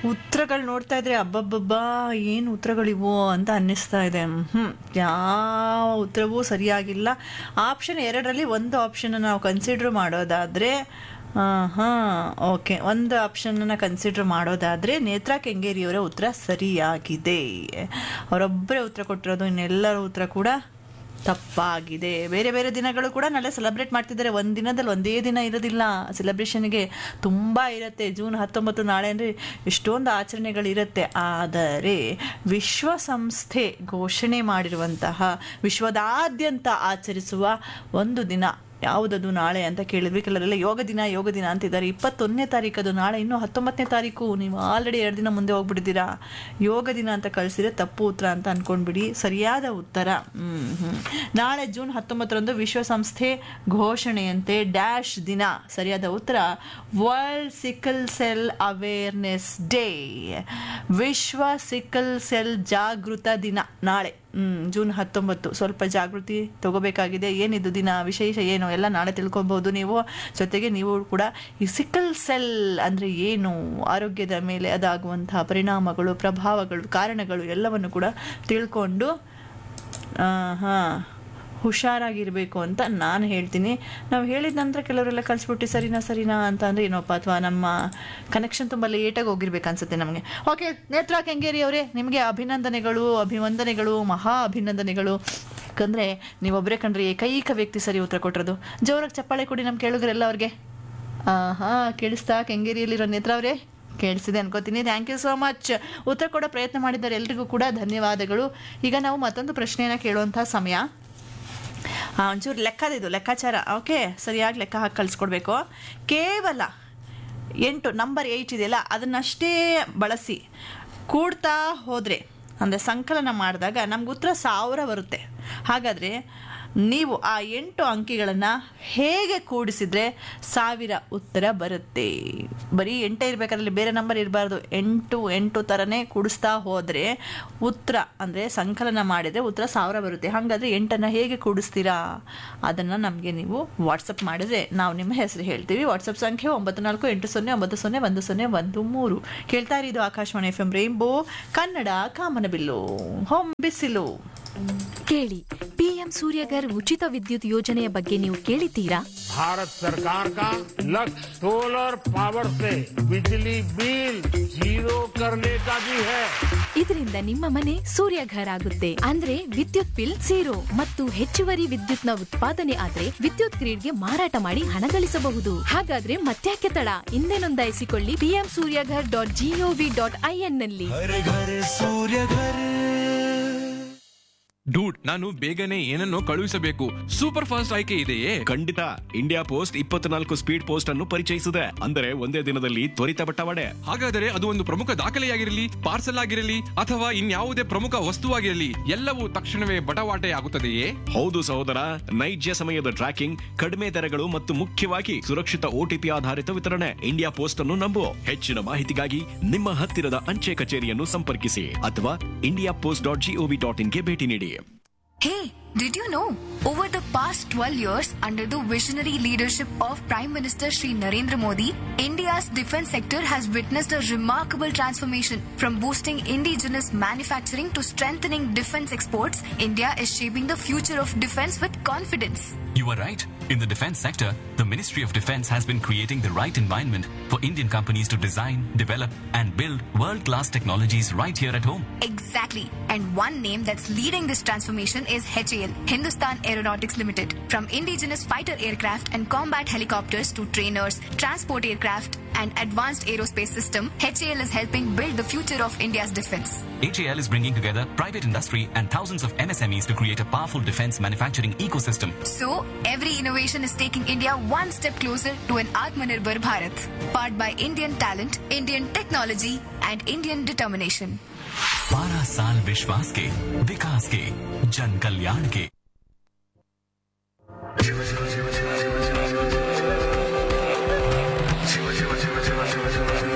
ಉತ್ತರಗಳು ನೋಡ್ತಾ ಇದ್ರೆ ಅಬ್ಬಬ್ಬಬ್ಬಾ ಏನು ಉತ್ತರಗಳಿವು ಅಂತ ಅನ್ನಿಸ್ತಾ ಇದೆ ಹ್ಞೂ ಯಾವ ಉತ್ತರವೂ ಸರಿಯಾಗಿಲ್ಲ ಆಪ್ಷನ್ ಎರಡರಲ್ಲಿ ಒಂದು ಆಪ್ಷನ್ ನಾವು ಕನ್ಸಿಡರ್ ಮಾಡೋದಾದರೆ ಹಾಂ ಓಕೆ ಒಂದು ಆಪ್ಷನನ್ನು ಕನ್ಸಿಡರ್ ಮಾಡೋದಾದರೆ ನೇತ್ರಾ ಕೆಂಗೇರಿಯವರ ಉತ್ತರ ಸರಿಯಾಗಿದೆ ಅವರೊಬ್ಬರೇ ಉತ್ತರ ಕೊಟ್ಟಿರೋದು ಇನ್ನೆಲ್ಲರ ಉತ್ತರ ಕೂಡ ತಪ್ಪಾಗಿದೆ ಬೇರೆ ಬೇರೆ ದಿನಗಳು ಕೂಡ ನಾಳೆ ಸೆಲೆಬ್ರೇಟ್ ಮಾಡ್ತಿದ್ದಾರೆ ಒಂದು ದಿನದಲ್ಲಿ ಒಂದೇ ದಿನ ಇರೋದಿಲ್ಲ ಸೆಲೆಬ್ರೇಷನ್ಗೆ ತುಂಬ ಇರುತ್ತೆ ಜೂನ್ ಹತ್ತೊಂಬತ್ತು ನಾಳೆ ಅಂದರೆ ಎಷ್ಟೊಂದು ಆಚರಣೆಗಳಿರುತ್ತೆ ಆದರೆ ವಿಶ್ವಸಂಸ್ಥೆ ಘೋಷಣೆ ಮಾಡಿರುವಂತಹ ವಿಶ್ವದಾದ್ಯಂತ ಆಚರಿಸುವ ಒಂದು ದಿನ ಯಾವುದದು ನಾಳೆ ಅಂತ ಕೇಳಿದ್ವಿ ಕೆಲವರೆಲ್ಲ ಯೋಗ ದಿನ ಯೋಗ ದಿನ ಅಂತಿದ್ದಾರೆ ಇಪ್ಪತ್ತೊಂದನೇ ತಾರೀಕದು ನಾಳೆ ಇನ್ನೂ ಹತ್ತೊಂಬತ್ತನೇ ತಾರೀಕು ನೀವು ಆಲ್ರೆಡಿ ಎರಡು ದಿನ ಮುಂದೆ ಹೋಗ್ಬಿಟ್ಟಿದ್ದೀರಾ ಯೋಗ ದಿನ ಅಂತ ಕಳಿಸಿದ್ರೆ ತಪ್ಪು ಉತ್ತರ ಅಂತ ಅನ್ಕೊಂಡ್ಬಿಡಿ ಸರಿಯಾದ ಉತ್ತರ ಹ್ಮ್ ಹ್ಮ್ ನಾಳೆ ಜೂನ್ ಹತ್ತೊಂಬತ್ತರಂದು ವಿಶ್ವಸಂಸ್ಥೆ ಘೋಷಣೆಯಂತೆ ಡ್ಯಾಶ್ ದಿನ ಸರಿಯಾದ ಉತ್ತರ world sickle cell awareness day ವಿಶ್ವ ಸಿಕಲ್ ಸೆಲ್ ಜಾಗೃತ ದಿನ ನಾಳೆ ಹ್ಮ್ ಜೂನ್ ಹತ್ತೊಂಬತ್ತು ಸ್ವಲ್ಪ ಜಾಗೃತಿ ತಗೋಬೇಕಾಗಿದೆ ಏನಿದು ದಿನ ವಿಶೇಷ ಏನು ಎಲ್ಲ ನಾಳೆ ತಿಳ್ಕೊಬಹುದು ನೀವು ಜೊತೆಗೆ ನೀವು ಕೂಡ ಈ ಸಿಕಲ್ ಸೆಲ್ ಅಂದರೆ ಏನು ಆರೋಗ್ಯದ ಮೇಲೆ ಅದಾಗುವಂತಹ ಪರಿಣಾಮಗಳು ಪ್ರಭಾವಗಳು ಕಾರಣಗಳು ಎಲ್ಲವನ್ನು ಕೂಡ ತಿಳ್ಕೊಂಡು ಹಾಂ ಹುಷಾರಾಗಿರಬೇಕು ಅಂತ ನಾನು ಹೇಳ್ತೀನಿ ನಾವು ಹೇಳಿದ ನಂತರ ಕೆಲವರೆಲ್ಲ ಕಳಿಸ್ಬಿಟ್ಟು ಸರಿನಾ ಸರಿನಾ ಅಂತ ಅಂದರೆ ಏನೋಪ್ಪ ಅಥವಾ ನಮ್ಮ ಕನೆಕ್ಷನ್ ತುಂಬ ಲೇಟಾಗಿ ಹೋಗಿರ್ಬೇಕು ಅನ್ಸುತ್ತೆ ನಮಗೆ ಓಕೆ ನೇತ್ರಾ ಕೆಂಗೇರಿ ಅವರೇ ನಿಮಗೆ ಅಭಿನಂದನೆಗಳು ಅಭಿವಂದನೆಗಳು ಮಹಾ ಅಭಿನಂದನೆಗಳು ಯಾಕಂದರೆ ನೀವೊಬ್ಬರೇ ಕಂಡ್ರೆ ಏಕೈಕ ವ್ಯಕ್ತಿ ಸರಿ ಉತ್ತರ ಕೊಟ್ಟಿರೋದು ಜೋರಾಗಿ ಚಪ್ಪಾಳೆ ಕೊಡಿ ನಮ್ಮ ಕೇಳಿದ್ರೆಲ್ಲ ಅವ್ರಿಗೆ ಹಾಂ ಕೇಳಿಸ್ತಾ ಕೆಂಗೇರಿಯಲ್ಲಿರೋ ನೇತ್ರ ಅವರೇ ಕೇಳಿಸಿದೆ ಅನ್ಕೋತೀನಿ ಥ್ಯಾಂಕ್ ಯು ಸೋ ಮಚ್ ಉತ್ತರ ಕೊಡೋ ಪ್ರಯತ್ನ ಮಾಡಿದ್ದಾರೆ ಎಲ್ರಿಗೂ ಕೂಡ ಧನ್ಯವಾದಗಳು ಈಗ ನಾವು ಮತ್ತೊಂದು ಪ್ರಶ್ನೆಯನ್ನು ಕೇಳುವಂಥ ಸಮಯ ಹಾಂ ಒಂಚೂರು ಲೆಕ್ಕದಿದು ಲೆಕ್ಕಾಚಾರ ಓಕೆ ಸರಿಯಾಗಿ ಲೆಕ್ಕ ಹಾಕಿ ಕಳಿಸ್ಕೊಡ್ಬೇಕು ಕೇವಲ ಎಂಟು ನಂಬರ್ ಏಯ್ಟ್ ಇದೆಯಲ್ಲ ಅದನ್ನಷ್ಟೇ ಬಳಸಿ ಕೂಡ್ತಾ ಹೋದರೆ ಅಂದರೆ ಸಂಕಲನ ಮಾಡಿದಾಗ ನಮ್ಗೆ ಉತ್ತರ ಸಾವಿರ ಬರುತ್ತೆ ಹಾಗಾದರೆ ನೀವು ಆ ಎಂಟು ಅಂಕಿಗಳನ್ನು ಹೇಗೆ ಕೂಡಿಸಿದ್ರೆ ಸಾವಿರ ಉತ್ತರ ಬರುತ್ತೆ ಬರೀ ಎಂಟೇ ಇರಬೇಕಾದ್ರೆ ಬೇರೆ ನಂಬರ್ ಇರಬಾರ್ದು ಎಂಟು ಎಂಟು ಥರನೇ ಕೂಡಿಸ್ತಾ ಹೋದರೆ ಉತ್ತರ ಅಂದರೆ ಸಂಕಲನ ಮಾಡಿದರೆ ಉತ್ತರ ಸಾವಿರ ಬರುತ್ತೆ ಹಾಗಾದರೆ ಎಂಟನ್ನು ಹೇಗೆ ಕೂಡಿಸ್ತೀರಾ ಅದನ್ನು ನಮಗೆ ನೀವು ವಾಟ್ಸಪ್ ಮಾಡಿದರೆ ನಾವು ನಿಮ್ಮ ಹೆಸರು ಹೇಳ್ತೀವಿ ವಾಟ್ಸಪ್ ಸಂಖ್ಯೆ ಒಂಬತ್ತು ನಾಲ್ಕು ಎಂಟು ಸೊನ್ನೆ ಒಂಬತ್ತು ಸೊನ್ನೆ ಒಂದು ಸೊನ್ನೆ ಒಂದು ಮೂರು ಕೇಳ್ತಾ ಇರೋದು Akashvani F M rainbow Kannada ಕಾಮನಬಿಲ್ಲು ಹೋಮ್ ಬಿಸಿಲು ಕೇಳಿ ಪಿಎಂ ಸೂರ್ಯಗರ್ ಉಚಿತ ವಿದ್ಯುತ್ ಯೋಜನೆಯ ಬಗ್ಗೆ ನೀವು ಕೇಳಿದ್ದೀರಾ भारत सरकार का लक्ष्य सोलर पावर से बिजली बिल जीरो करने का भी है ಇದರಿಂದ ನಿಮ್ಮ ಮನೆ ಸೂರ್ಯಘರ್ ಆಗುತ್ತೆ ಅಂದ್ರೆ ವಿದ್ಯುತ್ ಬಿಲ್ ಝೀರೋ ಮತ್ತು ಹೆಚ್ಚುವರಿ ವಿದ್ಯುತ್ನ ಉತ್ಪಾದನೆ ಆದ್ರೆ ವಿದ್ಯುತ್ ಗ್ರಿಡ್ಗೆ ಮಾರಾಟ ಮಾಡಿ ಹಣ ಗಳಿಸಬಹುದು ಹಾಗಾದ್ರೆ ಮತ್ತ್ಯಾಕೆ ತಡ ಹಿಂದೆ ನೋಂದಾಯಿಸಿಕೊಳ್ಳಿ PM Suryaghar dot gov dot in ನಲ್ಲಿ हर घर सूर्य घर ಡೂಡ್ ನಾನು ಬೇಗನೆ ಏನನ್ನೋ ಕಳುಹಿಸಬೇಕು ಸೂಪರ್ ಫಾಸ್ಟ್ ಆಯ್ಕೆ ಇದೆಯೇ ಖಂಡಿತ ಇಂಡಿಯಾ ಪೋಸ್ಟ್ ಇಪ್ಪತ್ನಾಲ್ಕು ಸ್ಪೀಡ್ ಪೋಸ್ಟ್ ಅನ್ನು ಪರಿಚಯಿಸಿದೆ ಅಂದರೆ ಒಂದೇ ದಿನದಲ್ಲಿ ತ್ವರಿತ ಬಟ್ಟವಾಡೆ ಹಾಗಾದರೆ ಅದು ಒಂದು ಪ್ರಮುಖ ದಾಖಲೆಯಾಗಿರಲಿ ಪಾರ್ಸಲ್ ಆಗಿರಲಿ ಅಥವಾ ಇನ್ಯಾವುದೇ ಪ್ರಮುಖ ವಸ್ತುವಾಗಿರಲಿ ಎಲ್ಲವೂ ತಕ್ಷಣವೇ ಬಟವಾಟೆ ಆಗುತ್ತದೆಯೇ ಹೌದು ಸಹೋದರ ನೈಜ ಸಮಯದ ಟ್ರ್ಯಾಕಿಂಗ್ ಕಡಿಮೆ ದರಗಳು ಮತ್ತು ಮುಖ್ಯವಾಗಿ ಸುರಕ್ಷಿತ ಓಟಿಪಿ ಆಧಾರಿತ ವಿತರಣೆ ಇಂಡಿಯಾ ಪೋಸ್ಟ್ ಅನ್ನು ನಂಬು ಹೆಚ್ಚಿನ ಮಾಹಿತಿಗಾಗಿ ನಿಮ್ಮ ಹತ್ತಿರದ ಅಂಚೆ ಕಚೇರಿಯನ್ನು ಸಂಪರ್ಕಿಸಿ ಅಥವಾ India post dot gov dot ಇನ್ಗೆ ಭೇಟಿ ನೀಡಿ Hey, did you know? Over the past 12 years, under the visionary leadership of Prime Minister Shri Narendra Modi, India's defense sector has witnessed a remarkable transformation. From boosting indigenous manufacturing to strengthening defense exports, India is shaping the future of defense with confidence. You are right. In the defense sector, the Ministry of Defense has been creating the right environment for Indian companies to design, develop, and build world class technologies right here at home. Exactly. And one name that's leading this transformation is HAL, Hindustan Aeronautics Limited. From indigenous fighter aircraft and combat helicopters to trainers, transport aircraft, and advanced aerospace system, HAL is helping build the future of India's defense. HAL is bringing together private industry and thousands of MSMEs to create a powerful defense manufacturing ecosystem. So, every innovation is taking India one step closer to an Atmanirbhar Bharat, powered by Indian talent, Indian technology, and Indian determination. बारह साल विश्वास के विकास के जन कल्याण के